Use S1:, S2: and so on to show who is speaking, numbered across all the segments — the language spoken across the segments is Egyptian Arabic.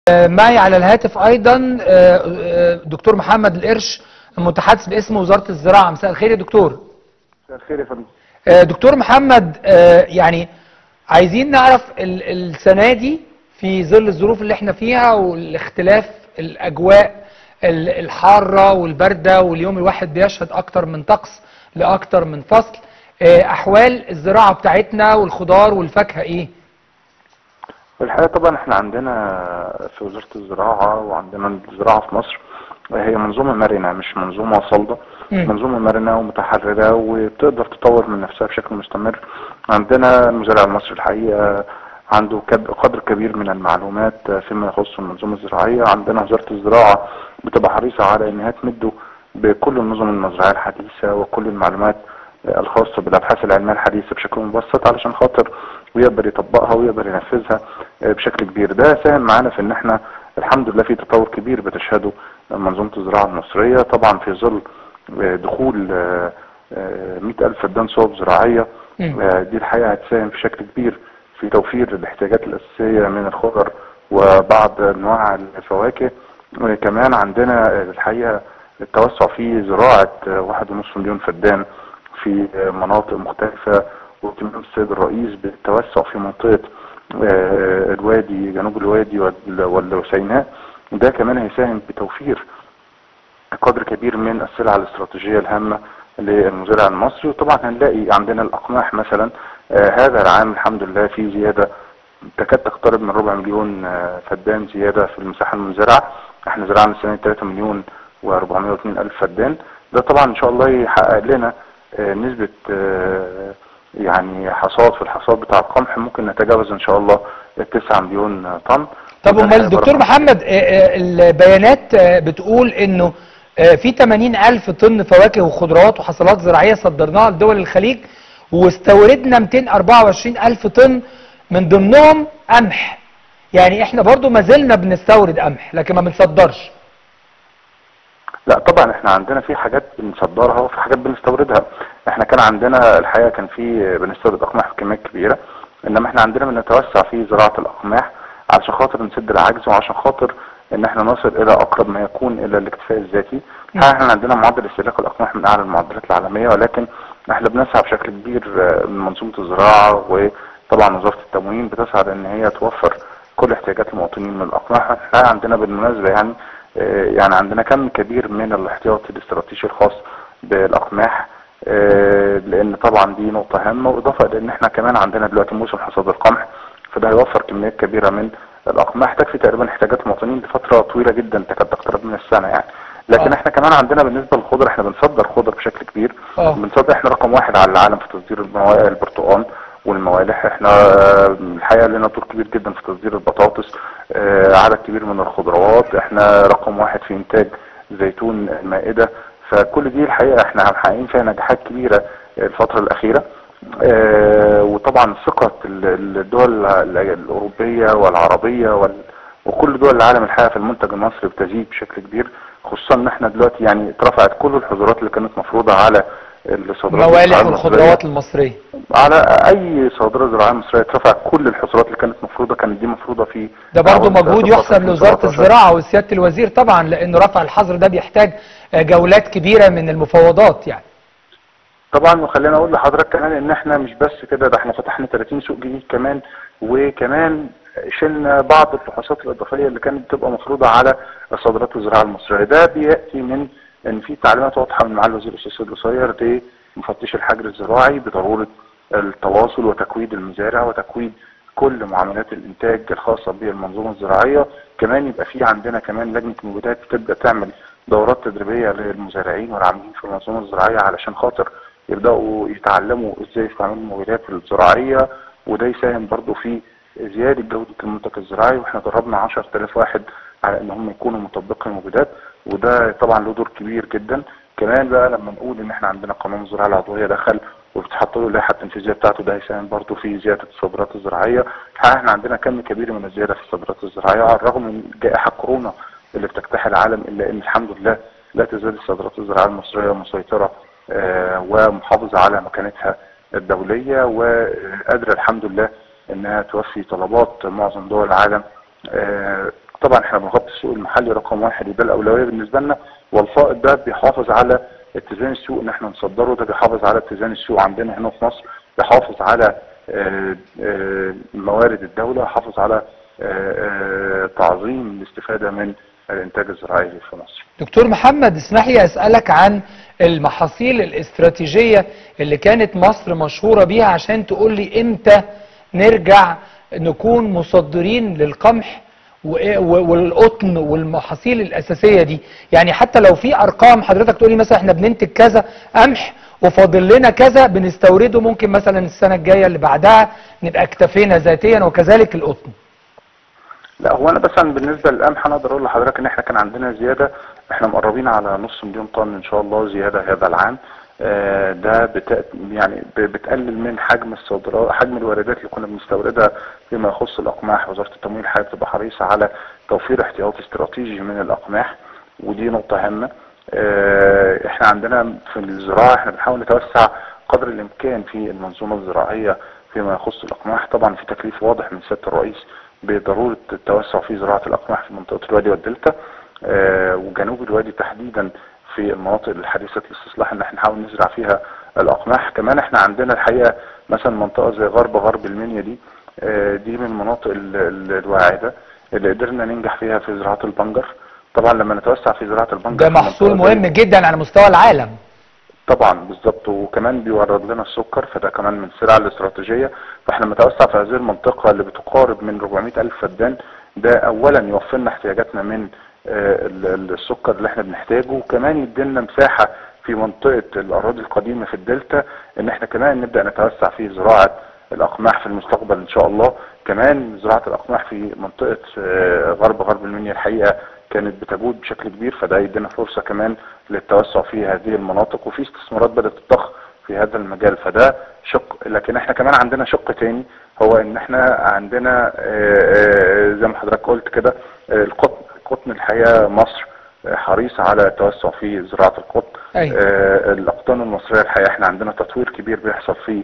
S1: معي على الهاتف ايضا آه، آه، دكتور محمد القرش المتحدث باسم وزاره الزراعه مساء الخير يا دكتور
S2: مساء الخير يا فندم
S1: آه، دكتور محمد آه، يعني عايزين نعرف ال- السنه دي في ظل الظروف اللي احنا فيها والاختلاف الاجواء ال- الحاره والبارده واليوم الواحد بيشهد اكتر من طقس لاكتر من فصل آه، احوال الزراعه بتاعتنا والخضار والفاكهه ايه
S2: الحقيقه طبعا احنا عندنا في وزاره الزراعه وعندنا الزراعه في مصر هي منظومه مرنه مش منظومه صلبه
S1: مم.
S2: منظومه مرنه ومتحرره وبتقدر تطور من نفسها بشكل مستمر عندنا المزارع المصري الحقيقه عنده كب- قدر كبير من المعلومات فيما يخص المنظومه الزراعيه عندنا وزاره الزراعه بتبقى حريصه على انها تمده بكل النظم المزرعيه الحديثه وكل المعلومات الخاصه بالابحاث العلميه الحديثه بشكل مبسط علشان خاطر ويقدر يطبقها ويقدر ينفذها بشكل كبير ده ساهم معانا في ان احنا الحمد لله في تطور كبير بتشهده منظومه الزراعه المصريه طبعا في ظل دخول 100 ألف فدان صوب زراعية
S1: مم.
S2: آه، دي الحقيقة هتساهم بشكل كبير في توفير الاحتياجات الأساسية من الخضر وبعض أنواع الفواكه وكمان عندنا الحقيقة التوسع في زراعة آه، واحد ونصف مليون فدان في آه، مناطق مختلفة واهتمام السيد الرئيس بالتوسع في منطقة آه، الوادي جنوب الوادي وال- والسيناء ده كمان هيساهم بتوفير قدر كبير من السلع الاستراتيجية الهامة للمزارع المصري وطبعا هنلاقي عندنا الأقماح مثلا آه هذا العام الحمد لله في زيادة تكاد تقترب من ربع مليون آه فدان زيادة في المساحة المزرعة احنا زرعنا السنة دي 3 مليون و402 ألف فدان ده طبعا إن شاء الله يحقق لنا آه نسبة آه يعني حصاد في الحصاد بتاع القمح ممكن نتجاوز إن شاء الله 9 مليون آه، طن
S1: طب
S2: وده
S1: امال
S2: هيبقى
S1: دكتور
S2: رقم
S1: محمد آه، آه، البيانات آه، بتقول انه آه، في 80 الف طن فواكه وخضروات وحصلات زراعيه صدرناها لدول الخليج واستوردنا 224 الف طن من ضمنهم قمح يعني احنا برضو ما زلنا بنستورد قمح لكن ما بنصدرش
S2: لا طبعا احنا عندنا في حاجات بنصدرها وفي حاجات بنستوردها احنا كان عندنا الحقيقه كان في بنستورد اقماح بكميات كبيره انما احنا عندنا بنتوسع في زراعه الاقماح علشان خاطر نسد العجز وعشان خاطر ان احنا نصل الى اقرب ما يكون الى الاكتفاء الذاتي الحقيقه احنا عندنا معدل استهلاك الاقماح من اعلى المعدلات العالميه ولكن احنا بنسعى بشكل كبير آه، من منظومه الزراعه وطبعا وزاره التموين بتسعى ان هي توفر كل احتياجات المواطنين من الاقماح احنا عندنا بالمناسبه يعني آه، يعني عندنا كم كبير من الاحتياطي الاستراتيجي الخاص بالاقماح آه، لان طبعا دي نقطه هامه واضافه لان احنا كمان عندنا دلوقتي موسم حصاد القمح فده هيوفر كميات كبيره من الاقماح تكفي تقريبا احتياجات المواطنين لفتره طويله جدا تكاد تقترب من السنه يعني لكن
S1: آه.
S2: احنا كمان عندنا بالنسبه للخضر احنا بنصدر خضر بشكل كبير
S1: اه
S2: بنصدر احنا رقم واحد على العالم في تصدير الموالح البرتقال والموالح احنا آه، الحقيقه لنا دور كبير جدا في تصدير البطاطس آه، عدد كبير من الخضروات احنا رقم واحد في انتاج زيتون المائده فكل دي الحقيقه احنا محققين فيها نجاحات كبيره الفتره الاخيره آه، وطبعا ثقه ال- ال- الدول ال- الاوروبيه والعربيه وال وكل دول العالم الحقيقه في المنتج المصري بتزيد بشكل كبير خصوصا ان احنا دلوقتي يعني اترفعت كل الحظورات اللي كانت مفروضه على الصادرات
S1: الموالح
S2: الزراعية
S1: والخضروات المصريه
S2: على اي صادره زراعيه مصريه اترفع كل الحصولات اللي كانت مفروضه كانت دي مفروضه في
S1: ده برضو
S2: عوض
S1: مجهود
S2: 13
S1: يحسب لوزاره
S2: 17.
S1: الزراعه وسياده الوزير طبعا لانه رفع الحظر ده بيحتاج آه، جولات كبيره من المفاوضات يعني
S2: طبعا وخلينا اقول لحضرتك كمان ان احنا مش بس كده ده احنا فتحنا 30 سوق جديد كمان وكمان شلنا بعض الفحوصات الاضافيه اللي كانت بتبقى مفروضه على الصادرات الزراعيه المصريه ده بياتي من ان في تعليمات واضحه من معالي الوزير الاستاذ سيد القصير لمفتش الحجر الزراعي بضروره التواصل وتكويد المزارع وتكويد كل معاملات الانتاج الخاصه بالمنظومه الزراعيه كمان يبقى في عندنا كمان لجنه مبيدات بتبدا تعمل دورات تدريبيه للمزارعين والعاملين في المنظومه الزراعيه علشان خاطر يبداوا يتعلموا ازاي يستعملوا المبيدات الزراعيه وده يساهم برضو في زياده جوده المنتج الزراعي واحنا دربنا 10000 واحد على ان هم يكونوا مطبقي المبيدات وده طبعا له دور كبير جدا كمان بقى لما نقول ان احنا عندنا قانون الزراعه العضويه دخل وبتحط له اللائحه التنفيذيه بتاعته ده هيساهم برضه في زياده الصادرات الزراعيه الحقيقه احنا عندنا كم كبير من الزياده في الصادرات الزراعيه على الرغم من جائحه كورونا اللي بتجتاح العالم الا ان الحمد لله لا تزال الصادرات الزراعيه المصريه مسيطره آه، ومحافظه على مكانتها الدوليه وقادره الحمد لله انها توفي طلبات معظم دول العالم آه، طبعا احنا بنغطي السوق المحلي رقم واحد وده الاولويه بالنسبه لنا والفائض ده بيحافظ على اتزان السوق ان احنا نصدره ده بيحافظ على اتزان السوق عندنا هنا في مصر بيحافظ على آه، آه، موارد الدوله يحافظ على آه، آه، تعظيم الاستفاده من الانتاج الزراعي في مصر
S1: دكتور محمد اسمح لي اسالك عن المحاصيل الاستراتيجيه اللي كانت مصر مشهوره بيها عشان تقول لي امتى نرجع نكون مصدرين للقمح و- و- والقطن والمحاصيل الاساسيه دي يعني حتى لو في ارقام حضرتك تقولي مثلا احنا بننتج كذا قمح وفاضل لنا كذا بنستورده ممكن مثلا السنه الجايه اللي بعدها نبقى اكتفينا ذاتيا وكذلك القطن
S2: لا هو انا بس أنا بالنسبه للقمح انا اقدر اقول لحضرتك ان احنا كان عندنا زياده احنا مقربين على نص مليون طن ان شاء الله زياده هذا العام آه، ده بت... يعني ب- بتقلل من حجم الصادرات حجم الواردات اللي كنا بنستوردها فيما يخص الاقماح وزاره التموين الحقيقه بتبقى حريصه على توفير احتياطي استراتيجي من الاقماح ودي نقطه هامه آه، احنا عندنا في الزراعه احنا بنحاول نتوسع قدر الامكان في المنظومه الزراعيه فيما يخص الاقماح طبعا في تكليف واضح من سياده الرئيس بضروره التوسع في زراعه الاقماح في منطقه الوادي والدلتا آه، وجنوب الوادي تحديدا في المناطق الحديثه الاستصلاح ان احنا نحاول نزرع فيها الاقماح كمان احنا عندنا الحقيقه مثلا منطقه زي غرب غرب المنيا دي آه، دي من المناطق ال- ال- الواعده اللي قدرنا ننجح فيها في زراعه البنجر طبعا لما نتوسع في زراعه البنجر
S1: ده
S2: في
S1: محصول
S2: منطقة زي-
S1: مهم جدا على مستوى العالم
S2: طبعا بالظبط وكمان بيورد لنا السكر فده كمان من السلع الاستراتيجيه فاحنا متوسع في هذه المنطقه اللي بتقارب من 400 الف فدان ده اولا يوفر لنا احتياجاتنا من آه، ال- ال- السكر اللي احنا بنحتاجه وكمان يدينا مساحه في منطقه الاراضي القديمه في الدلتا ان احنا كمان نبدا نتوسع في زراعه الاقماح في المستقبل ان شاء الله كمان زراعه الاقماح في منطقه آه، غرب غرب المنيا الحقيقه كانت بتجود بشكل كبير فده يدينا فرصه كمان للتوسع في هذه المناطق وفي استثمارات بدات تضخ في هذا المجال فده شق لكن احنا كمان عندنا شق تاني هو ان احنا عندنا آه، آه، زي ما حضرتك قلت كده آه، القطن القطن الحقيقه مصر آه، حريصه على التوسع في زراعه القطن
S1: أيوة.
S2: آه، الاقطان المصريه الحقيقه احنا عندنا تطوير كبير بيحصل في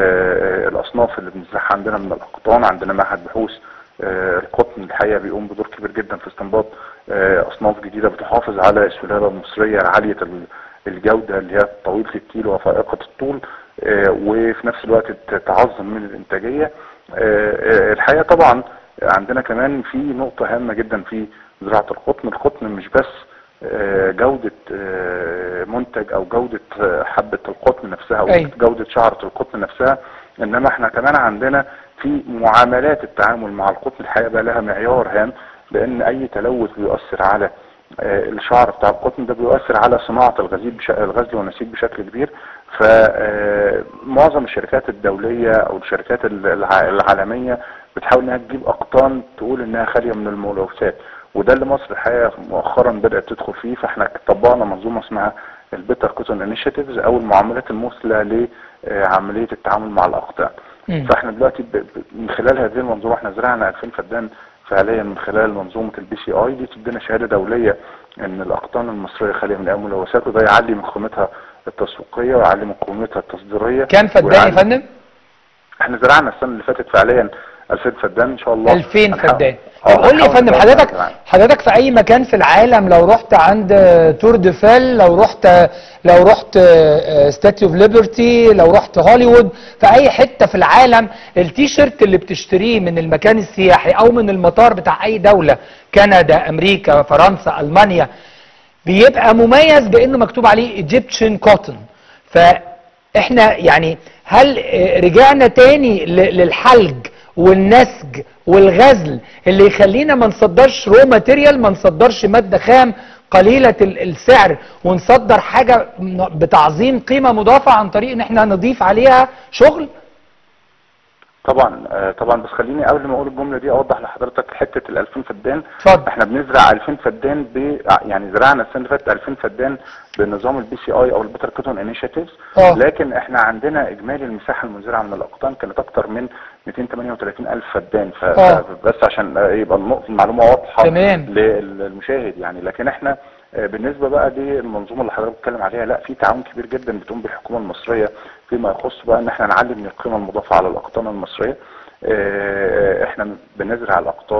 S2: آه، الاصناف اللي بنزرعها عندنا من الاقطان عندنا معهد بحوث آه، القطن الحقيقه بيقوم بدور كبير جدا في استنباط آه، اصناف جديده بتحافظ على السلاله المصريه عاليه ال- الجوده اللي هي طويله الكيل وفائقه الطول آه، وفي نفس الوقت ت- تعظم من الانتاجيه آه، آه، الحقيقه طبعا عندنا كمان في نقطه هامه جدا في زراعه القطن القطن مش بس آه، جودة آه، منتج او جودة آه، حبة القطن نفسها او
S1: أيوة.
S2: جودة شعرة القطن نفسها انما احنا كمان عندنا في معاملات التعامل مع القطن الحقيقة بقى لها معيار هام لان اي تلوث بيؤثر على آه، الشعر بتاع القطن ده بيؤثر على صناعة الغزيل بش... الغزل والنسيج بشكل كبير فمعظم الشركات الدولية او الشركات الع- العالمية بتحاول انها تجيب اقطان تقول انها خالية من الملوثات وده اللي مصر الحقيقة مؤخرا بدأت تدخل فيه فاحنا طبقنا منظومة اسمها البيتر كوتون انيشيتيفز او المعاملات المثلى لعملية التعامل مع الاقطان
S1: مم.
S2: فاحنا دلوقتي ب... ب- من خلال هذه المنظومة احنا زرعنا 2000 فدان فعليا من خلال منظومة البي سي اي دي تدينا شهادة دولية ان الاقطان المصرية خالية من اي ملوثات وده يعلي من قيمتها التسويقية ويعلي من قيمتها التصديرية
S1: كام فدان يا
S2: ويعلي-
S1: فندم؟
S2: احنا زرعنا السنة اللي فاتت فعليا 2000 فدان ان شاء الله
S1: 2000
S2: هنحاول-
S1: فدان
S2: آه،
S1: طب قول لي يا
S2: هنحاول
S1: فندم
S2: نطور
S1: حضرتك
S2: الزراعة.
S1: حضرتك في اي مكان في العالم لو رحت عند تور دي فيل لو رحت لو رحت ستاتيو اوف ليبرتي لو رحت هوليوود في اي حته في العالم التيشيرت اللي بتشتريه من المكان السياحي او من المطار بتاع اي دوله كندا امريكا فرنسا المانيا بيبقى مميز بانه مكتوب عليه ايجيبشن كوتن فاحنا يعني هل آه، رجعنا تاني ل- للحلج والنسج والغزل اللي يخلينا ما نصدرش رو ماتيريال ما نصدرش ماده خام قليله ال- السعر ونصدر حاجه م- بتعظيم قيمه مضافه عن طريق ان احنا نضيف عليها شغل
S2: طبعا آه، طبعا بس خليني قبل ما اقول الجمله دي اوضح لحضرتك حته ال 2000 فدان
S1: اتفضل.
S2: احنا بنزرع 2000 فدان ب يعني زرعنا السنه اللي فاتت 2000 فدان بنظام البي سي اي او البيتر كوتون انيشيتيفز
S1: اه.
S2: لكن احنا عندنا اجمالي المساحه المزرعه من الاقطان كانت اكتر من 238 الف فدان ف-
S1: اه.
S2: بس عشان آه، يبقى النقطه المعلومه واضحه
S1: تمام.
S2: للمشاهد يعني لكن احنا آه، بالنسبه بقى للمنظومه اللي حضرتك بتتكلم عليها لا في تعاون كبير جدا بتقوم بالحكومه المصريه فيما يخص بقى ان احنا نعلي من القيمه المضافه على الاقطان المصريه آه، احنا بنزرع الاقطان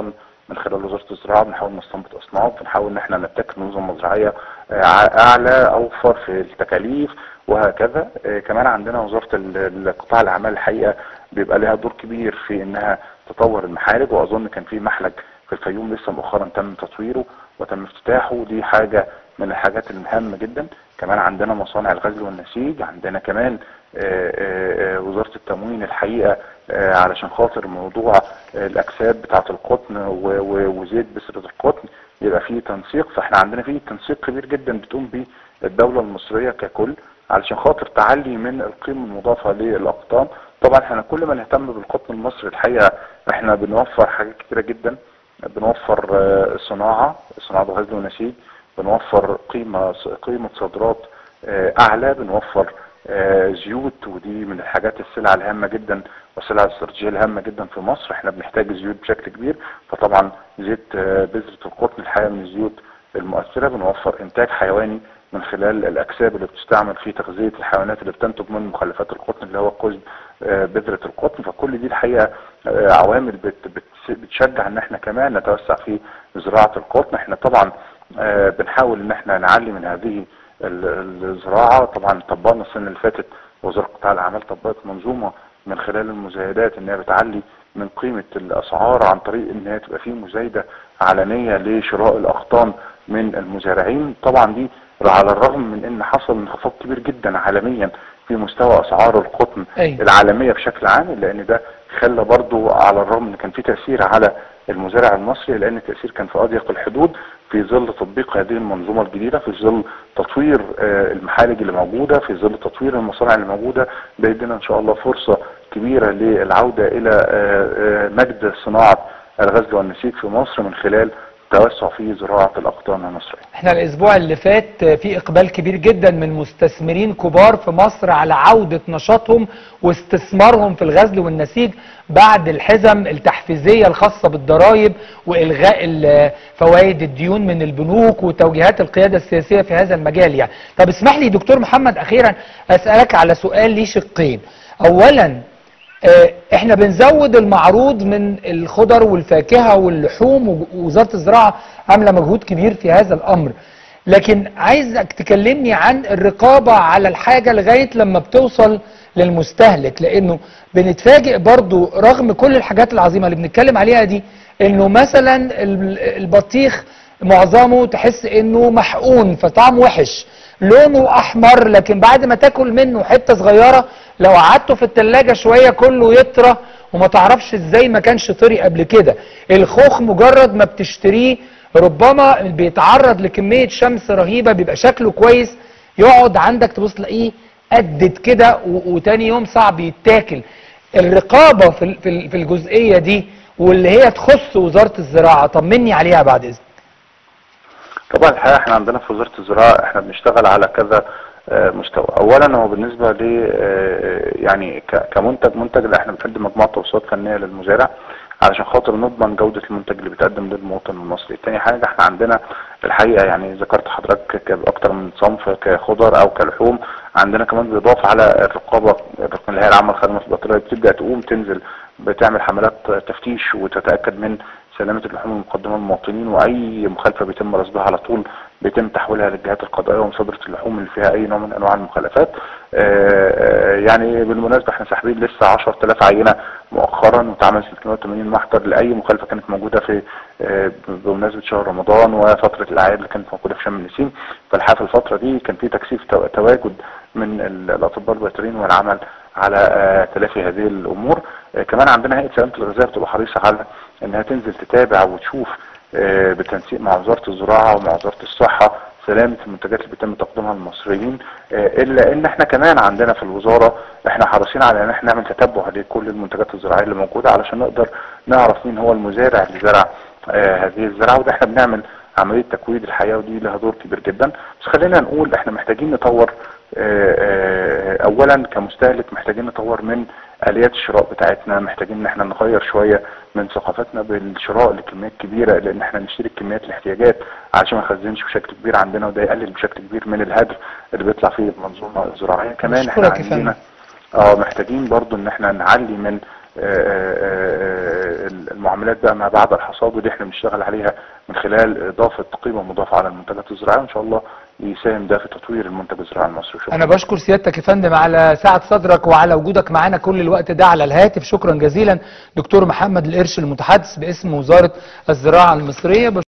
S2: من خلال وزاره الزراعه بنحاول نستنبط اصناف بنحاول ان احنا نبتكر نظم مزرعيه آه، اعلى اوفر في التكاليف وهكذا آه، كمان عندنا وزاره ال- القطاع الاعمال الحقيقه بيبقى لها دور كبير في انها تطور المحالج واظن كان في محلج في الفيوم لسه مؤخرا تم تطويره وتم افتتاحه ودي حاجه من الحاجات المهمه جدا كمان عندنا مصانع الغزل والنسيج عندنا كمان آه، آه، آه، وزاره التموين الحقيقه آه، علشان خاطر موضوع آه، الاكساب بتاعه القطن و- و- وزيت بذره القطن يبقى فيه تنسيق فاحنا عندنا فيه تنسيق كبير جدا بتقوم بيه الدوله المصريه ككل علشان خاطر تعلي من القيمه المضافه للاقطان طبعا احنا كل ما نهتم بالقطن المصري الحقيقه احنا بنوفر حاجات كتيره جدا بنوفر آه، صناعه صناعه غزل ونسيج بنوفر قيمه قيمه صادرات آه، اعلى بنوفر آه، زيوت ودي من الحاجات السلع الهامه جدا والسلع الاستراتيجيه الهامه جدا في مصر احنا بنحتاج الزيوت بشكل كبير فطبعا زيت آه، بذره القطن الحقيقه من الزيوت المؤثره بنوفر انتاج حيواني من خلال الاكساب اللي بتستعمل في تغذيه الحيوانات اللي بتنتج من مخلفات القطن اللي هو قزم آه، بذره القطن فكل دي الحقيقه آه، عوامل بت بت بتشجع ان احنا كمان نتوسع في زراعه القطن احنا طبعا آه، بنحاول ان احنا نعلي من هذه ال- الزراعه طبعا طبقنا السنه اللي فاتت وزاره قطاع الاعمال طبقت منظومه من خلال المزايدات ان هي بتعلي من قيمه الاسعار عن طريق ان هي تبقى في مزايده علنيه لشراء الاقطان من المزارعين طبعا دي على الرغم من ان حصل انخفاض كبير جدا عالميا في مستوى اسعار القطن
S1: أيوة.
S2: العالميه بشكل عام لان ده خلى برضو على الرغم ان كان في تاثير على المزارع المصري لان التاثير كان في اضيق الحدود في ظل تطبيق هذه المنظومه الجديده في ظل تطوير آه، المحالج اللي موجوده في ظل تطوير المصانع اللي موجوده بيدينا ان شاء الله فرصه كبيره للعوده الى آه، آه، مجد صناعه الغزل والنسيج في مصر من خلال التوسع في زراعه الاقطان المصريه.
S1: احنا الاسبوع اللي فات في اقبال كبير جدا من مستثمرين كبار في مصر على عودة نشاطهم واستثمارهم في الغزل والنسيج بعد الحزم التحفيزية الخاصة بالضرائب والغاء ال- فوائد الديون من البنوك وتوجيهات القيادة السياسية في هذا المجال يعني طب اسمح لي دكتور محمد اخيرا اسألك على سؤال ليه شقين اولا آه، احنا بنزود المعروض من الخضر والفاكهة واللحوم ووزارة الزراعة عاملة مجهود كبير في هذا الامر لكن عايزك تكلمني عن الرقابة على الحاجة لغاية لما بتوصل للمستهلك لانه بنتفاجئ برضو رغم كل الحاجات العظيمة اللي بنتكلم عليها دي انه مثلا ال- البطيخ معظمه تحس انه محقون فطعم وحش لونه احمر لكن بعد ما تاكل منه حته صغيره لو قعدته في التلاجة شويه كله يطرى وما تعرفش ازاي ما كانش طري قبل كده الخوخ مجرد ما بتشتريه ربما بيتعرض لكميه شمس رهيبه بيبقى شكله كويس يقعد عندك تبص تلاقيه قدد كده و- وتاني يوم صعب يتاكل الرقابه في ال- في ال- في الجزئيه دي واللي هي تخص وزاره الزراعه طمني عليها بعد اذنك
S2: طبعا الحقيقه احنا عندنا في وزاره الزراعه احنا بنشتغل على كذا آه، مستوى اولا هو بالنسبه ل آه، يعني ك- كمنتج منتج لا احنا بنقدم مجموعه توصيات فنيه للمزارع علشان خاطر نضمن جوده المنتج اللي بيتقدم للمواطن المصري تاني حاجه احنا عندنا الحقيقه يعني ذكرت حضرتك ك- اكتر من صنف كخضر او كلحوم عندنا كمان بيضاف على الرقابه الرقابه اللي هي العامه الخدمه البطاريه بتبدا تقوم تنزل بتعمل حملات تفتيش وتتاكد من سلامه اللحوم المقدمه للمواطنين واي مخالفه بيتم رصدها على طول بيتم تحويلها للجهات القضائيه ومصادره اللحوم اللي فيها اي نوع من انواع المخالفات آه، آه، يعني بالمناسبه احنا ساحبين لسه 10000 عينه مؤخرا واتعمل 680 محضر لاي مخالفه كانت موجوده في آه، بمناسبه شهر رمضان وفتره الاعياد اللي كانت موجوده في شم النسيم فالحقيقه في الفتره دي كان في تكثيف تو- تواجد من ال- الاطباء البيطريين والعمل على آه، تلافي هذه الامور آه، كمان عندنا هيئه سلامه الغذاء بتبقى حريصه على انها تنزل تتابع وتشوف آه، بالتنسيق مع وزاره الزراعه ومع وزاره الصحه سلامه المنتجات اللي بيتم تقديمها للمصريين آه، الا ان احنا كمان عندنا في الوزاره احنا حريصين على ان احنا نعمل تتبع لكل المنتجات الزراعيه اللي موجوده علشان نقدر نعرف مين هو المزارع اللي زرع آه، هذه الزراعه وده احنا بنعمل عمليه تكويد الحياه ودي لها دور كبير جدا بس خلينا نقول احنا محتاجين نطور آه، آه، اولا كمستهلك محتاجين نطور من اليات الشراء بتاعتنا محتاجين ان احنا نغير شويه من ثقافتنا بالشراء لكميات كبيره لان احنا نشتري كميات الاحتياجات علشان ما نخزنش بشكل كبير عندنا وده يقلل بشكل كبير من الهدر اللي بيطلع فيه المنظومه الزراعيه كمان احنا
S1: أشكرك يا فندم.
S2: عندنا اه محتاجين برضو ان احنا نعلي من آه، المعاملات بقى ما بعد الحصاد ودي احنا بنشتغل عليها من خلال اضافه قيمه مضافه على المنتجات الزراعيه وان شاء الله يساهم ده في تطوير المنتج الزراعي المصري شكرا
S1: انا بشكر سيادتك يا فندم على سعه صدرك وعلى وجودك معانا كل الوقت ده على الهاتف شكرا جزيلا دكتور محمد القرش المتحدث باسم وزاره الزراعه المصريه